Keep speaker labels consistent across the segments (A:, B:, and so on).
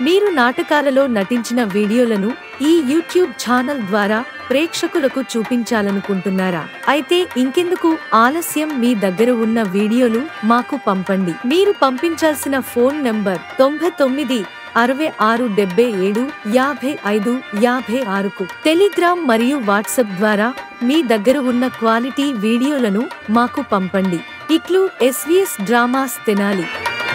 A: మీరు నాటకాలలో నటించిన వీడియోలను ఈ యూట్యూబ్ ఛానల్ ద్వారా ప్రేక్షకులకు చూపించాలనుకుంటున్నారా అయితే ఇంకెందుకు ఆలస్యం మీ దగ్గర ఉన్న వీడియోలు మాకు పంపండి మీరు పంపించాల్సిన ఫోన్ నంబర్ తొంభై తొమ్మిది అరవై ఆరు డెబ్బై ఏడు యాభై ఐదు యాభై ఆరుకు టెలిగ్రామ్ మరియు వాట్సాప్ ద్వారా మీ దగ్గర ఉన్న క్వాలిటీ వీడియోలను మాకు పంపండి ఇట్లు ఎస్వీఎస్ డ్రామాస్ తెనాలి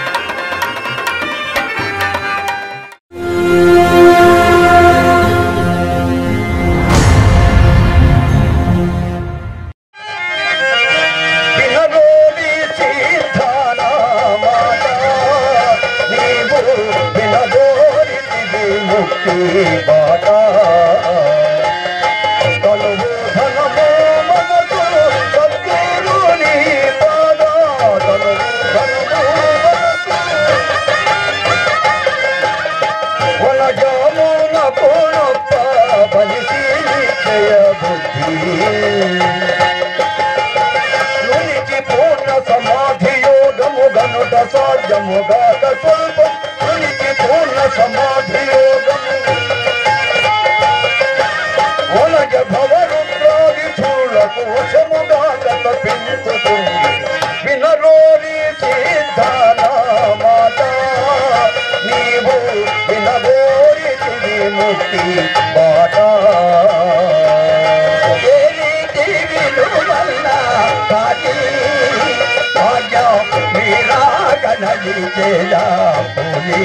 B: వినరోడి సీతానా మాట నీవు వినబోరితివి ముక్తి బాట తనువు ధనము మనసు సద్గురుని పాద తనువు ధనము మనసు వనజమున పూనప్ప బలిసి నిశ్చయ బుద్ధి నునికి పూర్ణ సమాధి యోగము గనుట సాధ్యము గాక స్వల్పం నునికి పూర్ణ సమాధి యోగము ఒలజ భవరుద్రాది చూలకు వశముగాక తప్పించుతుంది వినరోరి సిద్ధాన మాత నీవు వినబోరి తుడి ముక్తి బాట ఏ రీతి విలువల్ల కాటి భాగ్య మీరాగనది చేయ పులి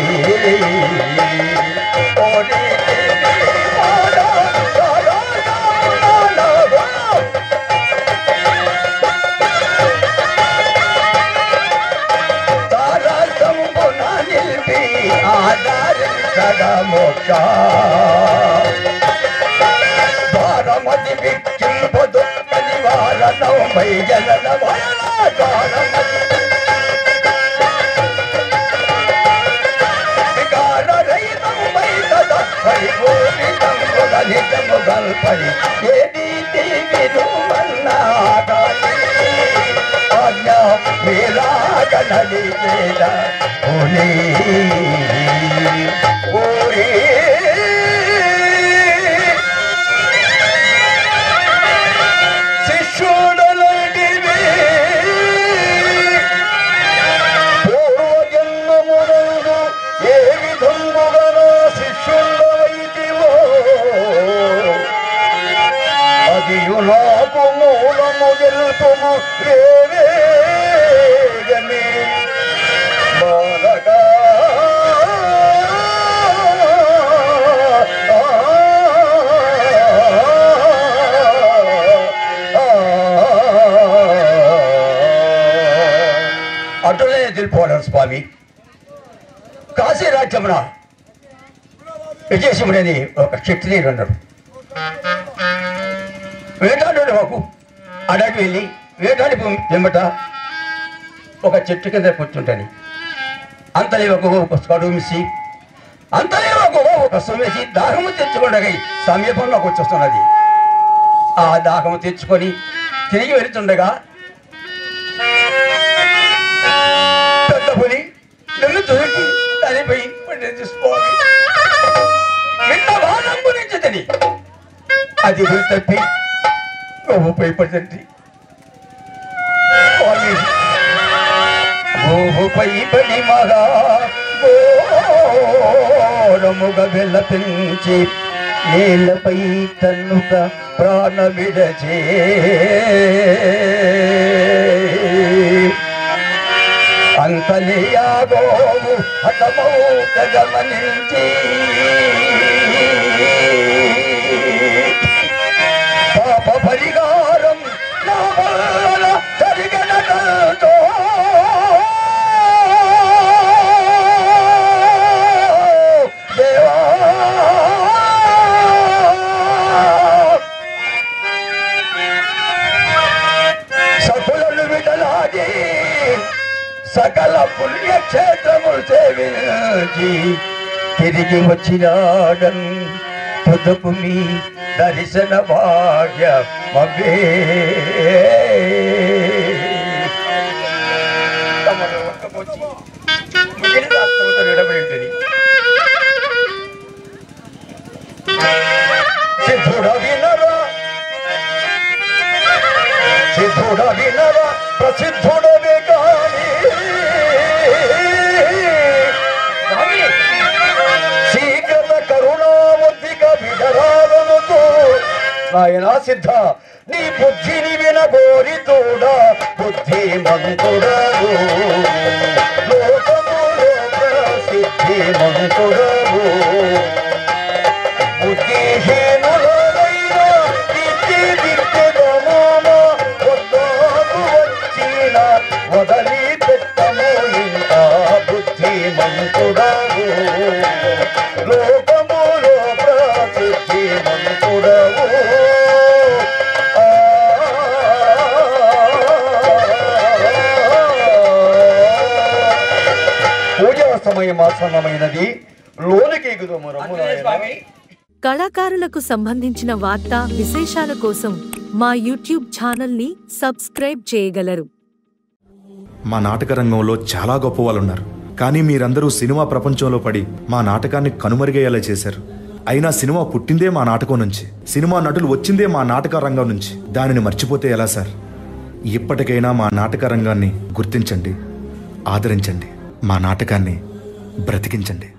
B: ఓ రీతి విలువల్ల తారసంబున నిలిపి ఆధారించడ మోక్ష ద్వారమతి విక్కింపదు నివారణమై జనన వయల ద్వారమతి వికారరహితమై సదా పరిపూర్ణితము గలితము గల్పడి ఏ నీతి వినుమన్నాగాలి ఆజ్ఞా మీరాగనలి వేద ఓలీ ఓరీ శిష్యుడలంటివి పూర్వజన్మమునందు ఏ విధముగా శిష్యుడవైతివో అది నాకు మూలము తెలుపుము వేవేగమే బాలకా అటులే తెలిపోవడం స్వామి కాశీ రాజ్యమున విజయసింహుడని ఒక క్షత్రియుడు అన్నాడు వేటాడు మాకు అడవి వెళ్ళి వేటాడి వెంబట ఒక చెట్టు కింద కూర్చుంటుంది అంతలేవకు ఒక కడుమిసి అంతలేవకు ఒక సొమ్మేసి దాహము తెచ్చుకుండగా సమీపంలోకి వచ్చేస్తున్నది ఆ దాహము తెచ్చుకొని తిరిగి వెళుతుండగా పెద్ద పులి నన్ను దొరికి తనిపై పండింది స్వామి నిన్న వారంపు నుంచి తిని అది పోయి తప్పి గోవుపై పడింది స్వామి గోవుపై పడి మగా ఘోరముగ విలపించి నేలపై తన్నుక ప్రాణ విడచే అంతలియాగోవు హతమౌత గమనించి పాప పరిహారం నా వలన జరిగినతో దేవా సకులను విడలాగి సకల పుణ్యక్షేత్రములు సేవించి తిరిగి వచ్చినాడన్ తుదకు మీ దర్శన భాగ్య మవే తమను ఒక్కకొచ్చి మిగిలిన అస్తముతో నిలబడి ఉంటుంది నాయనా సిద్ధ నీ బుద్ధిని వినబోరి తోడ బుద్ధి మంతుడవు లోకములో ప్రసిద్ధి మంతుడవు బుద్ధిహీనులైన విద్య విద్యగమోమ వద్దకు వచ్చిన వదలి పెట్టము ఇంత బుద్ధిమంతుడవు లోకములో ప్రసిద్ధి మంతుడవు పూజా సమయం ఆసన్నమైనది లోనికి ఎగుదము రమ్ము నాయనా.
A: కళాకారులకు సంబంధించిన వార్తా విశేషాల కోసం మా యూట్యూబ్ ఛానల్ని సబ్స్క్రైబ్ చేయగలరు
C: మా నాటక రంగంలో చాలా గొప్ప వాళ్ళు ఉన్నారు కానీ మీరందరూ సినిమా ప్రపంచంలో పడి మా నాటకాన్ని కనుమరుగయ్యేలా చేశారు అయినా సినిమా పుట్టిందే మా నాటకం నుంచి సినిమా నటులు వచ్చిందే మా నాటక రంగం నుంచి దానిని మర్చిపోతే ఎలా సార్ ఇప్పటికైనా మా నాటక రంగాన్ని గుర్తించండి ఆదరించండి మా నాటకాన్ని బ్రతికించండి